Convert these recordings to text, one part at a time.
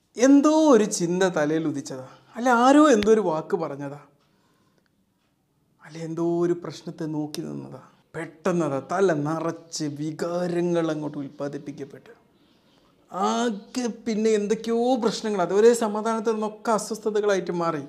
എന്തോ ഒരു ചിന്ത തലയിൽ ഉദിച്ചതാ അല്ല ആരോ എന്തോ ഒരു വാക്ക് പറഞ്ഞതാ അല്ല എന്തോ ഒരു പ്രശ്നത്തെ നോക്കി നിന്നതാ പെട്ടെന്നതാ തല നിറച്ച് വികാരങ്ങൾ അങ്ങോട്ട് ഉൽപ്പാദിപ്പിക്കപ്പെട്ടു ആകെ പിന്നെ എന്തൊക്കെയോ പ്രശ്നങ്ങൾ അതുവരെ സമാധാനത്തിൽ നിന്നൊക്കെ അസ്വസ്ഥതകളായിട്ട് മാറി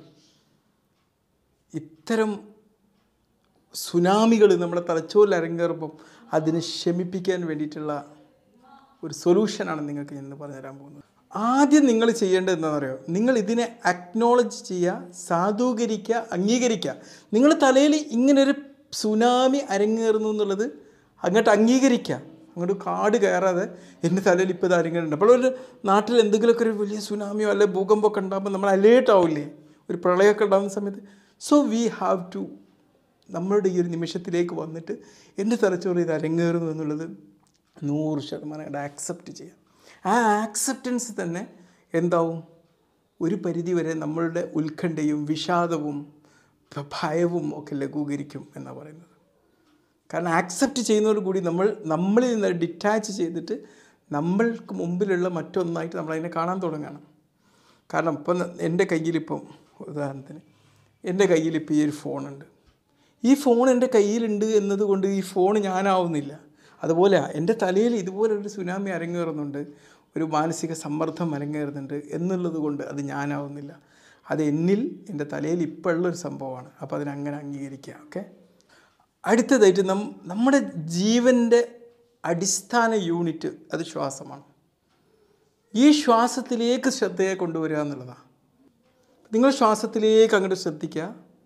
ഇത്തരം സുനാമികൾ നമ്മുടെ തലച്ചോറിൽ അരങ്ങേറുമ്പം അതിനെ ശമിപ്പിക്കാൻ വേണ്ടിയിട്ടുള്ള ഒരു സൊല്യൂഷനാണ് നിങ്ങൾക്ക് ഞാൻ ഇന്ന് പറഞ്ഞുതരാൻ പോകുന്നത് ആദ്യം നിങ്ങൾ ചെയ്യേണ്ടത് എന്താണെന്ന് അറിയോ നിങ്ങൾ ഇതിനെ അക്നോളജ് ചെയ്യുക സാധൂകരിക്കുക അംഗീകരിക്കുക നിങ്ങൾ തലയിൽ ഇങ്ങനൊരു സുനാമി അരങ്ങേറുന്നു എന്നുള്ളത് അങ്ങോട്ട് അംഗീകരിക്കുക അങ്ങോട്ട് കാട് കയറാതെ എൻ്റെ തലയിൽ ഇപ്പോൾ ഇത് അരങ്ങേറുണ്ട് അപ്പോൾ ഒരു നാട്ടിൽ എന്തെങ്കിലുമൊക്കെ ഒരു വലിയ സുനാമിയോ അല്ലെ ഭൂകമ്പമൊക്കെ ഉണ്ടാകുമ്പോൾ നമ്മൾ അലേർട്ട് ആവില്ലേ ഒരു പ്രളയമൊക്കെ ഉണ്ടാകുന്ന സമയത്ത് സോ വി ഹാവ് ടു നമ്മളുടെ ഈ ഒരു നിമിഷത്തിലേക്ക് വന്നിട്ട് എൻ്റെ തലച്ചോറ് ഇത് അരങ്ങേറുന്നു എന്നുള്ളത് നൂറ് ശതമാനം ആക്സെപ്റ്റ് ചെയ്യാം ആ ആക്സെപ്റ്റൻസ് തന്നെ എന്താവും ഒരു പരിധി വരെ നമ്മളുടെ ഉത്കണ്ഠയും വിഷാദവും ഭ- ഭയവും ഒക്കെ ലഘൂകരിക്കും എന്നാണ് പറയുന്നത് കാരണം ആക്സെപ്റ്റ് ചെയ്യുന്നതോട് കൂടി നമ്മൾ നമ്മളിൽ നിന്ന് ഡിറ്റാച്ച് ചെയ്തിട്ട് നമ്മൾക്ക് മുമ്പിലുള്ള മറ്റൊന്നായിട്ട് നമ്മളതിനെ കാണാൻ തുടങ്ങണം കാരണം ഇപ്പം എൻ്റെ കയ്യിലിപ്പം ഉദാഹരണത്തിന് എൻ്റെ കയ്യിലിപ്പോൾ ഈ ഒരു ഫോണുണ്ട് ഈ ഫോൺ എൻ്റെ കയ്യിലുണ്ട് എന്നതുകൊണ്ട് ഈ ഫോൺ ഞാനാവുന്നില്ല അതുപോലെ എൻ്റെ തലയിൽ ഇതുപോലെ ഒരു സുനാമി അരങ്ങേറുന്നുണ്ട് ഒരു മാനസിക സമ്മർദ്ദം അരങ്ങേറുന്നുണ്ട് എന്നുള്ളത് കൊണ്ട് അത് ഞാനാവുന്നില്ല അത് എന്നിൽ എൻ്റെ തലയിൽ ഇപ്പോൾ ഉള്ളൊരു സംഭവമാണ് അപ്പോൾ അതിനങ്ങനെ അംഗീകരിക്കുക ഓക്കെ അടുത്തതായിട്ട് നം നമ്മുടെ ജീവൻ്റെ അടിസ്ഥാന യൂണിറ്റ് അത് ശ്വാസമാണ് ഈ ശ്വാസത്തിലേക്ക് ശ്രദ്ധയെ കൊണ്ടുവരിക എന്നുള്ളതാണ് നിങ്ങൾ ശ്വാസത്തിലേക്ക് അങ്ങോട്ട് ശ്രദ്ധിക്കുക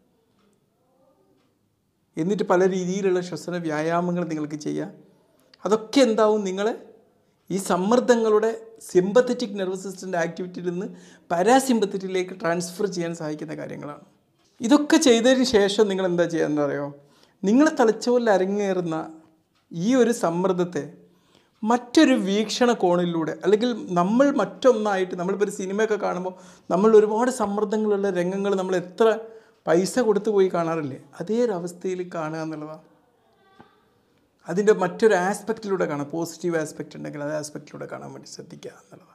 എന്നിട്ട് പല രീതിയിലുള്ള ശ്വസന വ്യായാമങ്ങൾ നിങ്ങൾക്ക് ചെയ്യാം അതൊക്കെ എന്താവും നിങ്ങളെ ഈ സമ്മർദ്ദങ്ങളുടെ സിമ്പത്തറ്റിക് നെർവസ് സിസ്റ്റത്തിൻ്റെ ആക്ടിവിറ്റിയിൽ നിന്ന് പാരാസിമ്പത്തറ്റിലേക്ക് ട്രാൻസ്ഫർ ചെയ്യാൻ സഹായിക്കുന്ന കാര്യങ്ങളാണ് ഇതൊക്കെ ചെയ്തതിന് ശേഷം നിങ്ങൾ എന്താ ചെയ്യാന്ന് അറിയോ നിങ്ങൾ തലച്ചോറിൽ അരങ്ങേറുന്ന ഈ ഒരു സമ്മർദ്ദത്തെ മറ്റൊരു വീക്ഷണ കോണിലൂടെ അല്ലെങ്കിൽ നമ്മൾ മറ്റൊന്നായിട്ട് നമ്മളിപ്പോൾ ഒരു സിനിമയൊക്കെ കാണുമ്പോൾ നമ്മൾ ഒരുപാട് സമ്മർദ്ദങ്ങളുള്ള രംഗങ്ങൾ നമ്മൾ എത്ര പൈസ കൊടുത്തു പോയി കാണാറില്ലേ അതേ ഒരു അവസ്ഥയിൽ കാണുക എന്നുള്ളതാണ് അതിൻ്റെ മറ്റൊരു ആസ്പെക്റ്റിലൂടെ കാണാം പോസിറ്റീവ് ആസ്പെക്റ്റ് ഉണ്ടെങ്കിൽ അത് ആസ്പെക്റ്റിലൂടെ കാണാൻ വേണ്ടി ശ്രദ്ധിക്കുക എന്നുള്ളതാണ്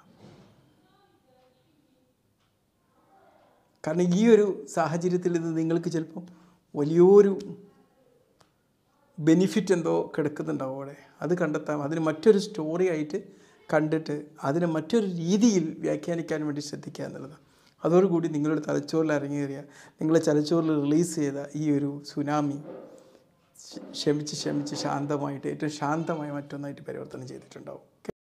കാരണം ഈ ഒരു സാഹചര്യത്തിൽ ഇത് നിങ്ങൾക്ക് ചിലപ്പം വലിയൊരു ബെനിഫിറ്റ് എന്തോ കിടക്കുന്നുണ്ടാവും അവിടെ അത് കണ്ടെത്താം അതിന് മറ്റൊരു സ്റ്റോറി ആയിട്ട് കണ്ടിട്ട് അതിനെ മറ്റൊരു രീതിയിൽ വ്യാഖ്യാനിക്കാൻ വേണ്ടി ശ്രദ്ധിക്കുക എന്നുള്ളതാണ് അതോടുകൂടി നിങ്ങളുടെ തലച്ചോറിൽ ഇറങ്ങിയേറിയ നിങ്ങളുടെ തലച്ചോറിൽ റിലീസ് ചെയ്ത ഈ ഒരു സുനാമി ശമിച്ച് ശമിച്ച് ശാന്തമായിട്ട് ഏറ്റവും ശാന്തമായ മറ്റൊന്നായിട്ട് പരിവർത്തനം ചെയ്തിട്ടുണ്ടാവും